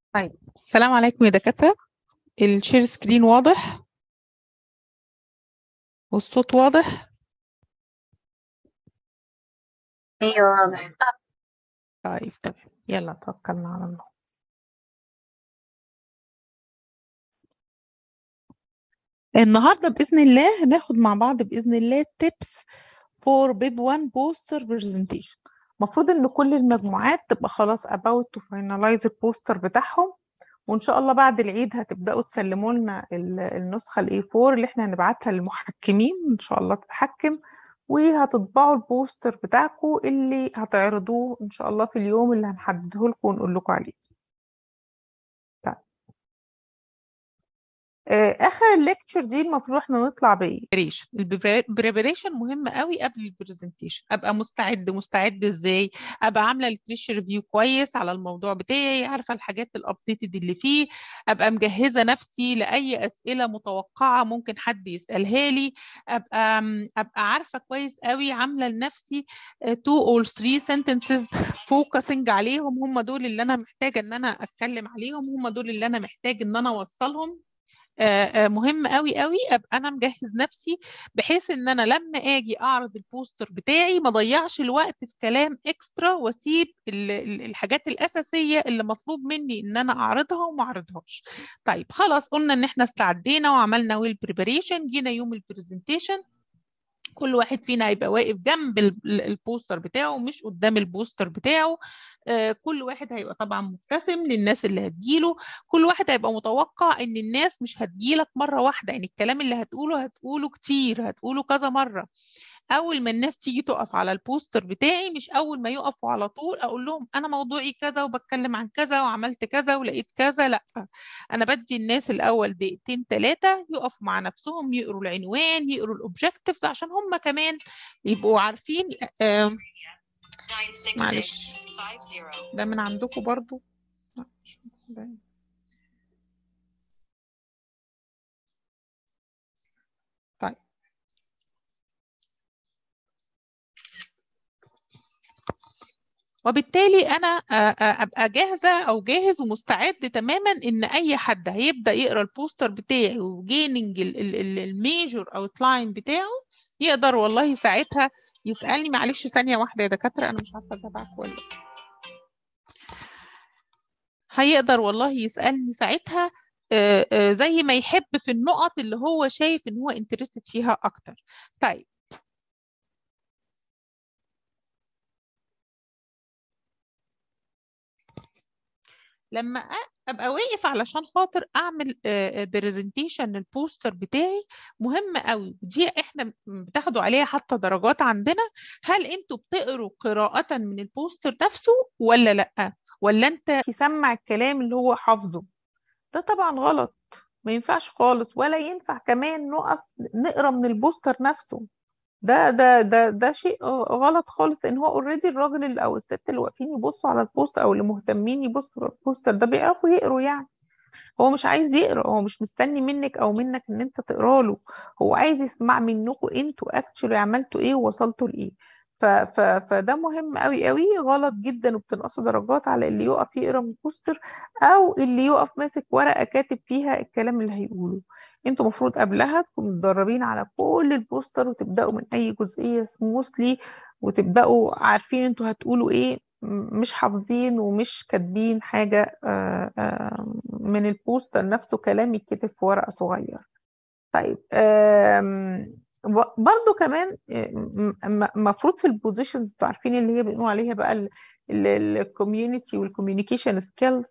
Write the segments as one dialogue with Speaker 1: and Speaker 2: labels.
Speaker 1: طيب السلام عليكم يا دكاترة الشير سكرين واضح والصوت واضح
Speaker 2: ايوه واضح
Speaker 1: طيب تمام يلا توكلنا على الله النهاردة بإذن الله هناخد مع بعض بإذن الله tips for بيب 1 poster presentation المفروض إن كل المجموعات تبقى خلاص about to finalize البوستر بتاعهم وإن شاء الله بعد العيد هتبدأوا تسلموا لنا ال- النسخة ال A4 اللي احنا هنبعتها للمحكمين إن شاء الله تتحكم وهتطبعوا البوستر بتاعكم اللي هتعرضوه إن شاء الله في اليوم اللي هنحدده لكم ونقول لكم عليه طيب. آه، اخر الليكتشر دي المفروض احنا نطلع بريبريشن البريبريشن مهم قوي قبل البرزنتيشن ابقى مستعد مستعد ازاي ابقى عامله الكريش ريفيو كويس على الموضوع بتاعي عارفه الحاجات الابديتد اللي فيه ابقى مجهزه نفسي لاي اسئله متوقعه ممكن حد يسالها لي ابقى ابقى عارفه كويس قوي عامله لنفسي 2 or 3 sentences فوكسنج عليهم هم دول اللي انا محتاجه ان انا اتكلم عليهم هم دول اللي انا محتاج ان انا اوصلهم آه، آه، مهم قوي قوي ابقى انا مجهز نفسي بحيث ان انا لما اجي اعرض البوستر بتاعي ما اضيعش الوقت في كلام اكسترا واسيب ال- ال- الحاجات الاساسيه اللي مطلوب مني ان انا اعرضها وما اعرضهاش طيب خلاص قلنا ان احنا استعدينا وعملنا ويل بريباريشن جينا يوم البرزنتيشن كل واحد فينا هيبقى واقف جنب ال- البوستر بتاعه مش قدام البوستر بتاعه آه، كل واحد هيبقى طبعا مبتسم للناس اللي هتجيله كل واحد هيبقى متوقع ان الناس مش هتجيلك مرة واحدة يعني الكلام اللي هتقوله هتقوله كتير هتقوله كذا مرة اول ما الناس تيجي تقف على البوستر بتاعي مش اول ما يقفوا على طول اقول لهم انا موضوعي كذا وبتكلم عن كذا وعملت كذا ولقيت كذا لا انا بدي الناس الاول دقيقتين ثلاثه يقفوا مع نفسهم يقروا العنوان يقروا الاوبجكتيفز عشان هم كمان يبقوا عارفين آه معلش ده من عندكم برضو لا، مش باين. طيب وبالتالي انا آه، آه، ابقى جاهزه او جاهز ومستعد تماما ان اي حد هيبدا يقرا البوستر بتاعي وجيننج الميجور اوت لاين بتاعه يقدر والله ساعتها يسالني معلش ثانيه واحده يا دكاتره انا مش عارفه اتابعك ولا لأ. هيقدر والله يسالني ساعتها آه، آه، زي ما يحب في النقط اللي هو شايف ان هو انترستد فيها اكتر طيب لما أ- ابقى واقف علشان خاطر اعمل برزنتيشن للبوستر بتاعي مهم قوي دي احنا بتاخدوا عليها حتى درجات عندنا هل انتوا بتقروا قراءة من البوستر نفسه ولا لا ولا انت يسمع الكلام اللي هو حافظه ده طبعا غلط ما ينفعش خالص ولا ينفع كمان نقف نقرا من البوستر نفسه ده ده ده ده شيء غلط خالص ان هو اوريدي الراجل اللي او الست اللي واقفين يبصوا على البوستر او اللي مهتمين يبصوا على البوستر ده بيعرفوا يقروا يعني هو مش عايز يقرا هو مش مستني منك او منك ان انت تقرا له هو عايز يسمع منكم انتوا اكشولي عملتوا ايه ووصلتوا لايه ف ف فده مهم قوي قوي غلط جدا وبتنقصوا درجات على اللي يقف يقرا من البوستر او اللي يقف ماسك ورقه كاتب فيها الكلام اللي هيقوله انتوا المفروض قبلها تكونوا متدربين على كل البوستر وتبداوا من اي جزئيه سموثلي وتبداوا عارفين انتوا هتقولوا ايه م- مش حافظين ومش كاتبين حاجه آه، آه، من البوستر نفسه كلام يتكتب في ورقه صغير طيب آم، ب- برضو كمان المفروض في البوزيشنز انتوا عارفين اللي هي بنقول عليها بقى الكوميونتي والكوميونيكيشن سكيلز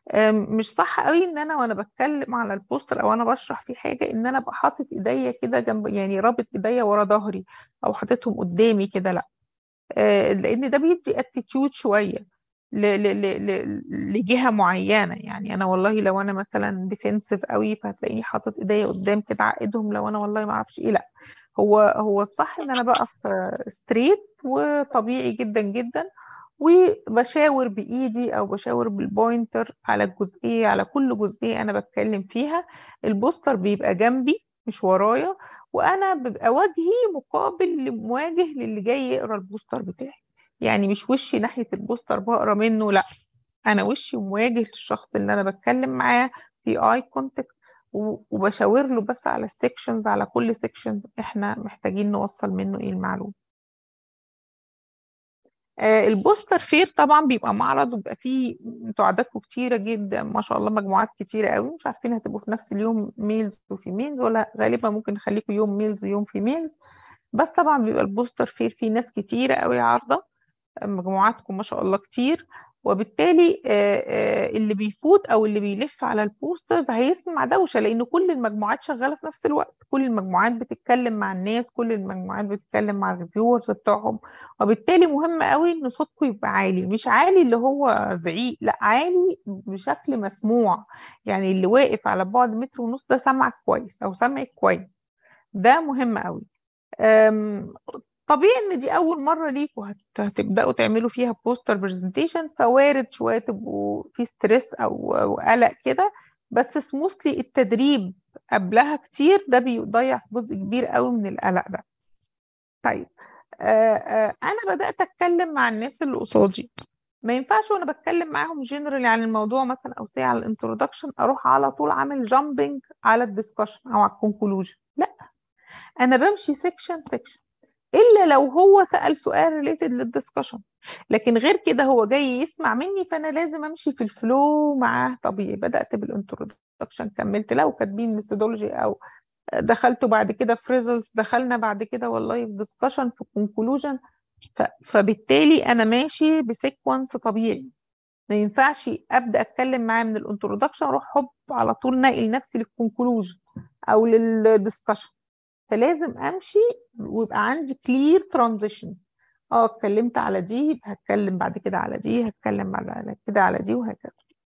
Speaker 1: مش صح قوي ان انا وانا بتكلم على البوستر او انا بشرح فيه حاجه ان انا ابقى حاطط ايديا كده جنب يعني رابط ايديا ورا ظهري او حاططهم قدامي كده لا آه، لان ده بيدي اتيتيود شويه ل- ل- ل- ل- لجهه معينه يعني انا والله لو انا مثلا ديفensive قوي فهتلاقيني حاطط ايديا قدام كده عقدهم لو انا والله ما اعرفش ايه لا هو هو الصح ان انا بقف ستريت وطبيعي جدا جدا وبشاور بايدي او بشاور بالبوينتر على الجزئيه على كل جزئيه انا بتكلم فيها البوستر بيبقى جنبي مش ورايا وانا ببقى وجهي مقابل مواجه للي جاي يقرا البوستر بتاعي يعني مش وشي ناحيه البوستر بقرا منه لا انا وشي مواجه للشخص اللي انا بتكلم معاه في اي كونتاكت وبشاور له بس على السكشنز على كل سكشن احنا محتاجين نوصل منه ايه المعلومه آه، البوستر فير طبعا بيبقى معرض وبيبقى فيه انتوا عددكم كتيرة جدا ما شاء الله مجموعات كتيرة قوي مش عارفين هتبقوا في نفس اليوم ميلز وفيميلز ولا غالبا ممكن نخليكم يوم ميلز ويوم فيميلز بس طبعا بيبقى البوستر فير فيه ناس كتيرة قوي عارضة مجموعاتكم ما شاء الله كتير وبالتالي آه، آه، اللي بيفوت او اللي بيلف على البوسترز هيسمع دوشه لان كل المجموعات شغاله في نفس الوقت كل المجموعات بتتكلم مع الناس كل المجموعات بتتكلم مع الريفيورز بتوعهم وبالتالي مهم قوي ان صوتكم يبقى عالي مش عالي اللي هو زعيق لا عالي بشكل مسموع يعني اللي واقف على بعد متر ونص ده سمعك كويس او سمعك كويس ده مهم قوي أم، طبيعي ان دي اول مره ليكوا هت- هتبداوا تعملوا فيها بوستر برزنتيشن فوارد شويه تبقوا في ستريس او أو قلق كده بس سموثلي التدريب قبلها كتير ده بيضيع جزء كبير قوي من القلق ده طيب آه آه انا بدات اتكلم مع الناس اللي قصادي ما ينفعش وانا بتكلم معاهم جنرالي عن الموضوع مثلا او سي على الانترودكشن اروح على طول عامل جامبنج على الديسكشن او على الكونكلوجن لا انا بمشي سيكشن سيكشن الا لو هو سأل سؤال ريليتد للدسكشن لكن غير كده هو جاي يسمع مني فانا لازم امشي في الفلو معاه طبيعي بدأت بالانترودكشن كملت لو كاتبين ميثودولوجي او دخلت بعد كده في ريزلتس دخلنا بعد كده والله في دسكشن في كونكلوجن فبالتالي انا ماشي بسيكونس طبيعي ما ينفعش ابدا اتكلم معاه من الانترودكشن اروح هوب على طول ناقل نفسي للكونكلوجن او للدسكشن فلازم امشي ويبقى عندي كلير ترانزيشن اه اتكلمت على دي يبقى هتكلم بعد كده على دي هتكلم بعد كده على دي وهكذا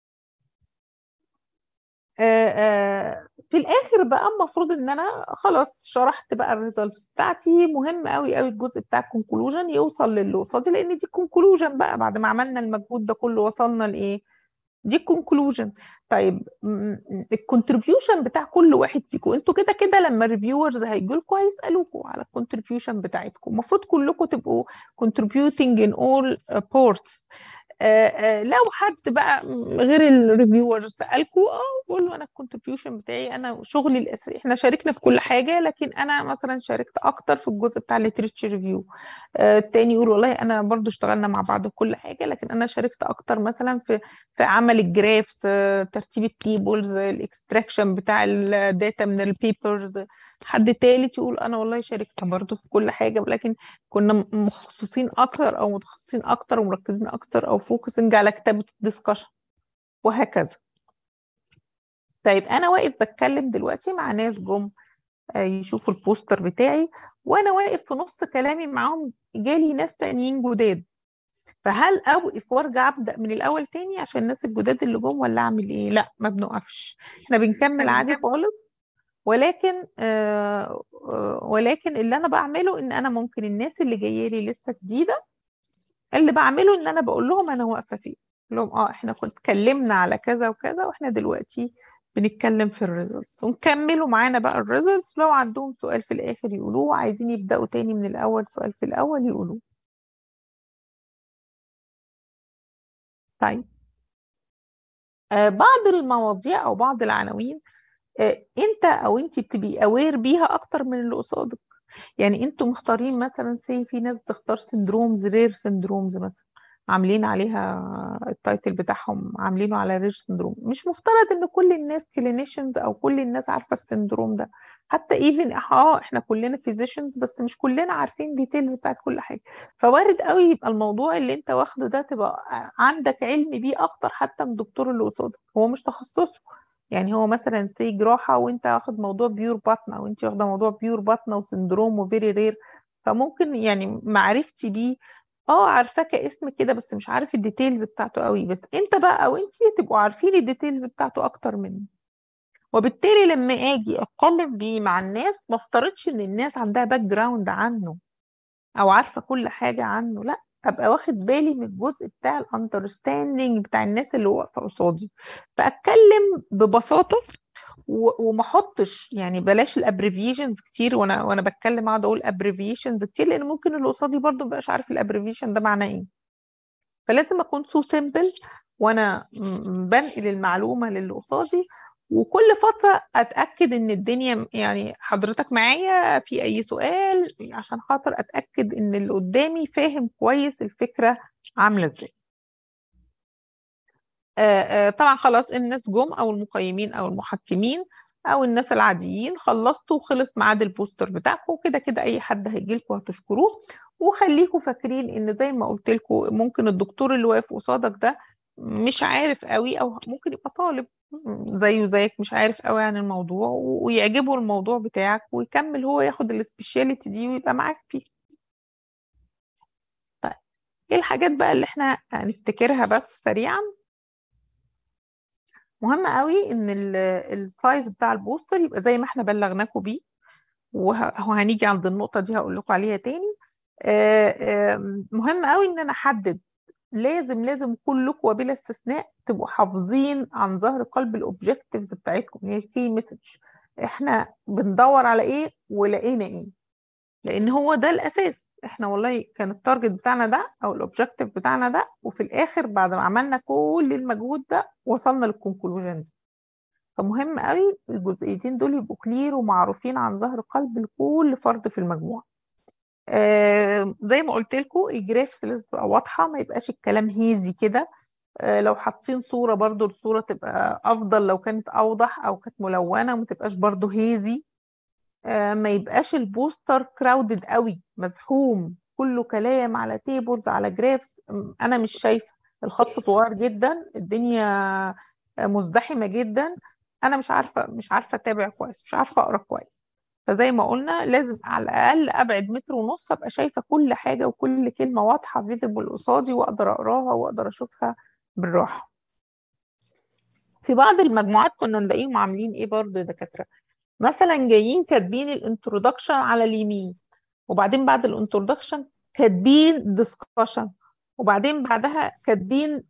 Speaker 1: آه آه في الاخر بقى المفروض ان انا خلاص شرحت بقى الريزلتس بتاعتي مهم قوي قوي الجزء بتاع الكونكلوجن يوصل للي قصادي لان دي كونكلوجن بقى بعد ما عملنا المجهود ده كله وصلنا لايه دي الكونكلوجن طيب الكونتريبيوشن بتاع كل واحد فيكم انتوا كده كده لما الريفيورز هيجوا لكم هيسالوكم على الكونتريبيوشن بتاعتكم المفروض كلكم تبقوا contributing in all ports آه آه لو حد بقى غير الريفيور سالكم اه قول له انا الكونتريبيوشن بتاعي انا شغلي الاساسي احنا شاركنا في كل حاجه لكن انا مثلا شاركت اكتر في الجزء بتاع الليتريتشر ريفيو آه التاني يقول والله انا برضو اشتغلنا مع بعض في كل حاجه لكن انا شاركت اكتر مثلا في في عمل الجرافس ترتيب التيبلز الاكستراكشن بتاع الداتا من البيبرز حد تالت يقول انا والله شاركت برضه في كل حاجه ولكن كنا مخصصين اكتر او متخصصين اكتر ومركزين اكتر او فوكسنج على كتابه الدسكشن وهكذا طيب انا واقف بتكلم دلوقتي مع ناس جم يشوفوا البوستر بتاعي وانا واقف في نص كلامي معاهم جالي ناس تانيين جداد فهل اوقف وارجع ابدا من الاول تاني عشان الناس الجداد اللي جم ولا اعمل ايه لا ما بنوقفش احنا بنكمل عادي خالص ولكن آه ولكن اللي انا بعمله ان انا ممكن الناس اللي جايه لي لسه جديده اللي بعمله ان انا بقول لهم انا واقفه فين بقول لهم اه احنا كنت اتكلمنا على كذا وكذا واحنا دلوقتي بنتكلم في الريزلتس ونكملوا معانا بقى الريزلتس لو عندهم سؤال في الاخر يقولوه عايزين يبداوا تاني من الاول سؤال في الاول يقولوه طيب آه بعض المواضيع او بعض العناوين آه انت او انت بتبقي اوير بيها اكتر من اللي قصادك يعني انتوا مختارين مثلا سي في ناس بتختار سندرومز رير سندرومز مثلا عاملين عليها التايتل بتاعهم عاملينه على رير سندروم مش مفترض ان كل الناس كلينيشنز او كل الناس عارفه السندروم ده حتى ايفن اه احنا كلنا فيزيشنز بس مش كلنا عارفين ديتيلز بتاعت كل حاجه فوارد قوي يبقى الموضوع اللي انت واخده ده تبقى عندك علم بيه اكتر حتى من الدكتور اللي قصادك هو مش تخصصه يعني هو مثلا سي جراحة وانت واخد موضوع بيور بطنة وانت واخدة موضوع بيور بطنة وسندروم وفيري رير فممكن يعني معرفتي بيه اه عارفاه كاسم كده بس مش عارف الديتيلز بتاعته قوي بس انت بقى او انت تبقوا عارفين الديتيلز بتاعته اكتر مني وبالتالي لما اجي اتكلم بيه مع الناس ما افترضش ان الناس عندها باك جراوند عنه او عارفه كل حاجه عنه لا ابقى واخد بالي من الجزء بتاع الاندرستاندينج بتاع الناس اللي واقفه قصادي فاتكلم ببساطه وما احطش يعني بلاش الابريفيشنز كتير وانا وانا بتكلم اقعد اقول ابريفيشنز كتير لان ممكن اللي قصادي برضه مبقاش عارف الابريفيشن ده معناه ايه فلازم اكون سو سيمبل وانا م- بنقل المعلومه للي قصادي وكل فتره اتاكد ان الدنيا يعني حضرتك معايا في اي سؤال عشان خاطر اتاكد ان اللي قدامي فاهم كويس الفكره عامله ازاي آه، آه، طبعا خلاص الناس جم او المقيمين او المحكمين او الناس العاديين خلصتوا وخلص ميعاد البوستر بتاعكم كده كده اي حد هيجي لكم هتشكروه وخليكم فاكرين ان زي ما قلت لكم ممكن الدكتور اللي واقف قصادك ده مش عارف قوي او ممكن يبقى طالب زيه زيك مش عارف قوي عن الموضوع و- ويعجبه الموضوع بتاعك ويكمل هو ياخد السبيشاليتي دي ويبقى معاك فيه طيب ايه الحاجات بقى اللي احنا هنفتكرها بس سريعا مهم قوي ان ال- السايز بتاع البوستر يبقى زي ما احنا بلغناكم بيه وه- وهنيجي عند النقطة دي هقول لكم عليها تاني آه، آه، مهم قوي ان انا احدد لازم لازم كلكم وبلا استثناء تبقوا حافظين عن ظهر قلب الاوبجكتيفز بتاعتكم هي كي مسج احنا بندور على ايه ولقينا ايه لان هو ده الاساس احنا والله كان التارجت بتاعنا ده او الاوبجكتيف بتاعنا ده وفي الاخر بعد ما عملنا كل المجهود ده وصلنا للكونكلوجن دي فمهم قوي الجزئيتين دول يبقوا كلير ومعروفين عن ظهر قلب لكل فرد في المجموعه آه زي ما قلت لكم الجرافس لازم تبقى واضحه ما يبقاش الكلام هيزي كده آه لو حاطين صوره برضو الصوره تبقى افضل لو كانت اوضح او كانت ملونه وما تبقاش برضو هيزي آه ما يبقاش البوستر كراودد قوي مزحوم كله كلام على تيبلز على جرافس انا مش شايفه الخط صغير جدا الدنيا آه، مزدحمه جدا انا مش عارفه مش عارفه اتابع كويس مش عارفه اقرا كويس فزي ما قلنا لازم على الاقل ابعد متر ونص ابقى شايفه كل حاجه وكل كلمه واضحه فيزيبل قصادي واقدر اقراها واقدر اشوفها بالراحه في بعض المجموعات كنا نلاقيهم عاملين ايه برضه يا دكاتره مثلا جايين كاتبين الانترودكشن على اليمين وبعدين بعد الانترودكشن كاتبين ديسكشن وبعدين بعدها كاتبين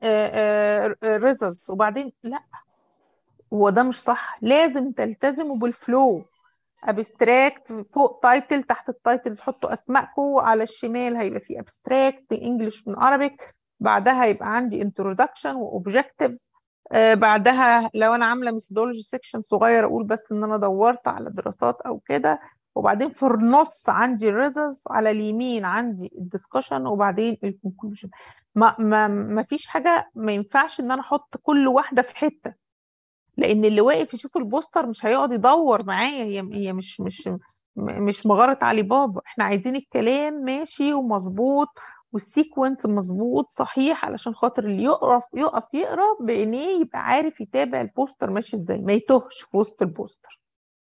Speaker 1: ريزلتس وبعدين لا هو ده مش صح لازم تلتزموا بالفلو ابستراكت فوق تايتل تحت التايتل تحطوا اسمائكم على الشمال هيبقى في ابستراكت انجلش من عربيك بعدها يبقى عندي انترودكشن واوبجكتيفز آه بعدها لو انا عامله ميثودولوجي سيكشن صغير اقول بس ان انا دورت على دراسات او كده وبعدين في النص عندي الريزلتس على اليمين عندي الدسكشن وبعدين الكونكلوجن ما ما ما فيش حاجه ما ينفعش ان انا احط كل واحده في حته لان اللي واقف يشوف البوستر مش هيقعد يدور معايا هي هي مش مش م- مش مغاره علي بابا احنا عايزين الكلام ماشي ومظبوط والسيكونس مظبوط صحيح علشان خاطر اللي يقف يقف يقرا بعينيه يبقى عارف يتابع البوستر ماشي ازاي ما يتوهش في وسط البوستر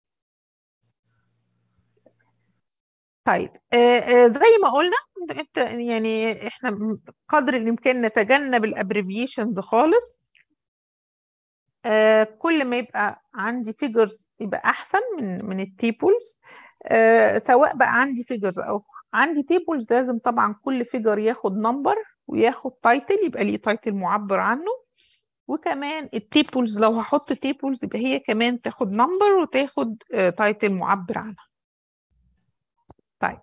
Speaker 1: طيب آه آه زي ما قلنا انت انت يعني احنا م- قدر الامكان نتجنب الابريفيشنز خالص آه كل ما يبقى عندي فيجرز يبقى احسن من من التيبلز آه سواء بقى عندي فيجرز او عندي تيبلز لازم طبعا كل فيجر ياخد نمبر وياخد تايتل يبقى ليه تايتل معبر عنه وكمان التيبلز لو هحط تيبلز يبقى هي كمان تاخد نمبر وتاخد تايتل معبر عنها طيب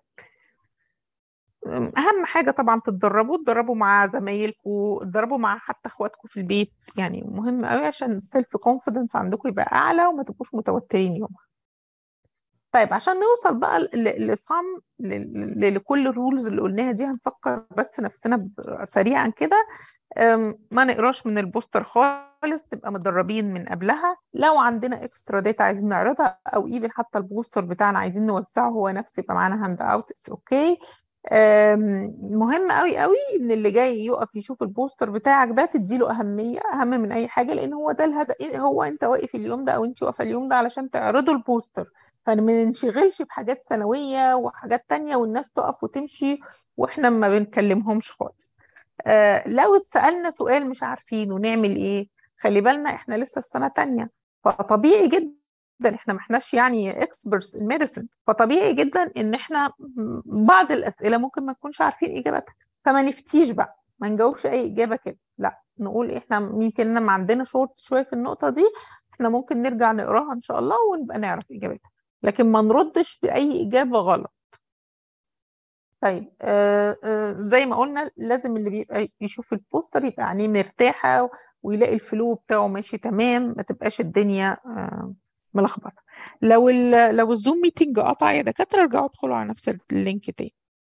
Speaker 1: اهم حاجه طبعا تتدربوا تدربوا مع زمايلكم تدربوا مع حتى اخواتكم في البيت يعني مهم قوي عشان السيلف كونفيدنس عندكم يبقى اعلى وما تبقوش متوترين يومها طيب عشان نوصل بقى ل- لصم ل- ل- لكل الرولز اللي قلناها دي هنفكر بس نفسنا ب- سريعا كده أم، ما نقراش من البوستر خالص تبقى متدربين من قبلها لو عندنا اكسترا داتا عايزين نعرضها او ايفن حتى البوستر بتاعنا عايزين نوزعه هو نفسه يبقى معانا هاند اوت اتس اوكي مهم قوي قوي ان اللي جاي يقف يشوف البوستر بتاعك ده تديله اهميه اهم من اي حاجه لان هو ده الهدف هو انت واقف اليوم ده او انت واقفه اليوم ده علشان تعرضوا البوستر فما ننشغلش بحاجات ثانويه وحاجات تانية والناس تقف وتمشي واحنا ما بنكلمهمش خالص آه لو اتسالنا سؤال مش عارفينه نعمل ايه خلي بالنا احنا لسه في سنه تانية فطبيعي جدا احنا ما احناش يعني اكسبرتس ان ميديسن فطبيعي جدا ان احنا م- بعض الاسئله ممكن ما نكونش عارفين اجابتها فما نفتيش بقى ما نجاوبش اي اجابه كده لا نقول احنا يمكن ما عندنا شورت شويه في النقطه دي احنا ممكن نرجع نقراها ان شاء الله ونبقى نعرف اجابتها لكن ما نردش باي اجابه غلط طيب آه آه زي ما قلنا لازم اللي بيبقى يشوف البوستر يبقى عينيه مرتاحة ويلاقي الفلو بتاعه ماشي تمام ما تبقاش الدنيا آه ملخبطة لو ال لو الزوم ميتنج قطع يا دكاترة ارجعوا ادخلوا على نفس اللينك تاني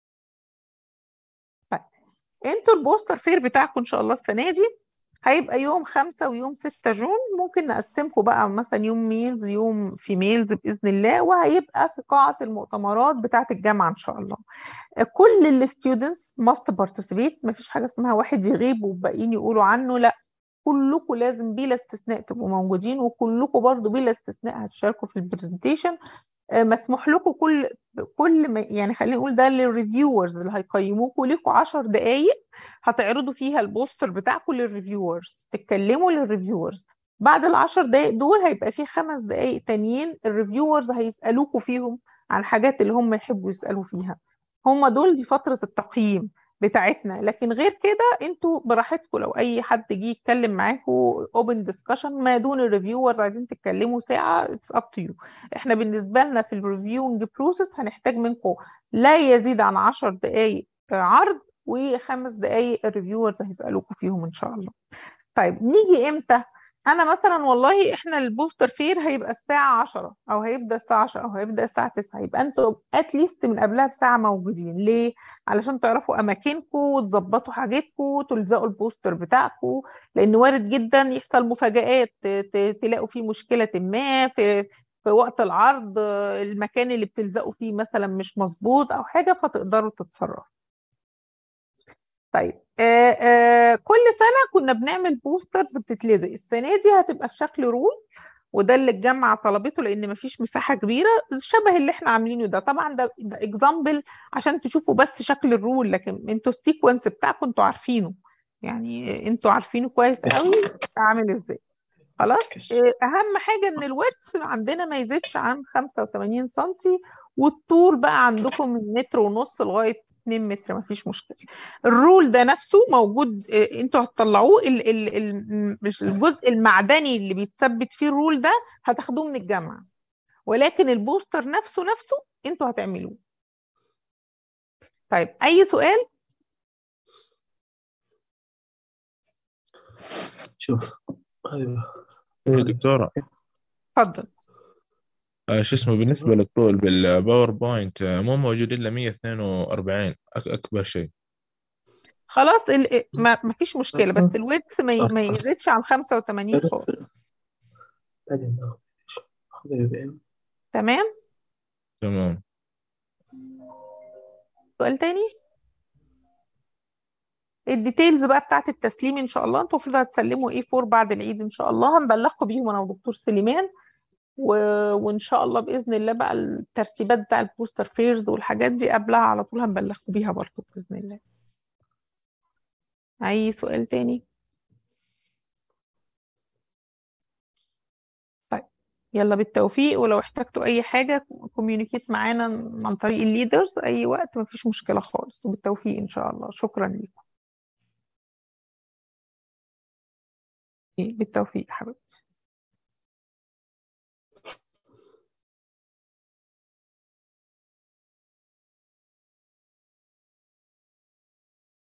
Speaker 1: طيب انتوا البوستر فير بتاعكم ان شاء الله السنة دي هيبقى يوم خمسة ويوم ستة جون ممكن نقسمكم بقى مثلا يوم ميلز يوم فيميلز بإذن الله وهيبقى في قاعة المؤتمرات بتاعة الجامعة إن شاء الله كل الستودنتس ماست بارتيسيبيت مفيش حاجة اسمها واحد يغيب والباقيين يقولوا عنه لا كلكم لازم بلا استثناء تبقوا موجودين وكلكم برضو بلا استثناء هتشاركوا في البرزنتيشن مسموح لكم كل كل ما يعني خلينا نقول ده للريفيورز اللي هيقيموكوا ليكوا 10 دقائق هتعرضوا فيها البوستر بتاعكم للريفيورز تتكلموا للريفيورز بعد العشر دقائق دول هيبقى في خمس دقائق تانيين الريفيورز هيسألوكوا فيهم عن الحاجات اللي هم يحبوا يسألوا فيها هم دول دي فترة التقييم بتاعتنا لكن غير كده انتوا براحتكم لو اي حد جه يتكلم معاكم اوبن ديسكشن ما دون الريفيورز عايزين تتكلموا ساعه اتس اب تو يو احنا بالنسبه لنا في الريفيوينج بروسيس هنحتاج منكم لا يزيد عن 10 دقائق عرض وخمس دقائق الريفيورز هيسالوكم فيهم ان شاء الله طيب نيجي امتى انا مثلا والله احنا البوستر فير هيبقى الساعه 10 او هيبدا الساعه 10 او هيبدا الساعه 9 يبقى انتوا اتليست من قبلها بساعه موجودين ليه علشان تعرفوا اماكنكم وتظبطوا حاجتكم تلزقوا البوستر بتاعكم لان وارد جدا يحصل مفاجآت تلاقوا فيه مشكله ما في في وقت العرض المكان اللي بتلزقوا فيه مثلا مش مظبوط او حاجه فتقدروا تتصرفوا طيب آآ آآ كل سنة كنا بنعمل بوسترز بتتلزق السنة دي هتبقى في شكل رول وده اللي الجامعة طلبته لأن مفيش مساحة كبيرة شبه اللي احنا عاملينه ده طبعا ده ده اكزامبل عشان تشوفوا بس شكل الرول لكن انتوا السيكونس بتاعكم انتوا عارفينه يعني انتوا عارفينه كويس قوي عامل ازاي خلاص اهم حاجه ان الويدث عندنا ما يزيدش عن 85 سم والطول بقى عندكم من متر ونص لغايه 2 متر ما فيش مشكله الرول ده نفسه موجود انتوا هتطلعوه ال ال ال مش الجزء المعدني اللي بيتثبت فيه الرول ده هتاخدوه من الجامعه ولكن البوستر نفسه نفسه انتوا هتعملوه طيب اي سؤال
Speaker 3: شوف ايوه
Speaker 4: إيه دكتورة
Speaker 1: اتفضل
Speaker 4: آه شو اسمه بالنسبة للطول بالباوربوينت آه مو موجود إلا 142 أك أكبر شيء
Speaker 1: خلاص ال... ما... ما فيش مشكله بس الويدث ما, ي... ما يزيدش عن 85 خالص
Speaker 3: بعدين خذ البي
Speaker 1: تمام
Speaker 4: تمام
Speaker 1: سؤال تاني الديتيلز بقى بتاعت التسليم ان شاء الله انتوا المفروض هتسلموا ايه 4 بعد العيد ان شاء الله هنبلغكم بيهم انا ودكتور سليمان و... وان شاء الله باذن الله بقى الترتيبات بتاع البوستر فيرز والحاجات دي قبلها على طول هنبلغكم بيها برضه باذن الله اي سؤال تاني طيب يلا بالتوفيق ولو احتجتوا اي حاجه كوميونيكيت معانا عن طريق الليدرز اي وقت مفيش مشكله خالص وبالتوفيق ان شاء الله شكرا لكم بالتوفيق حبيبتي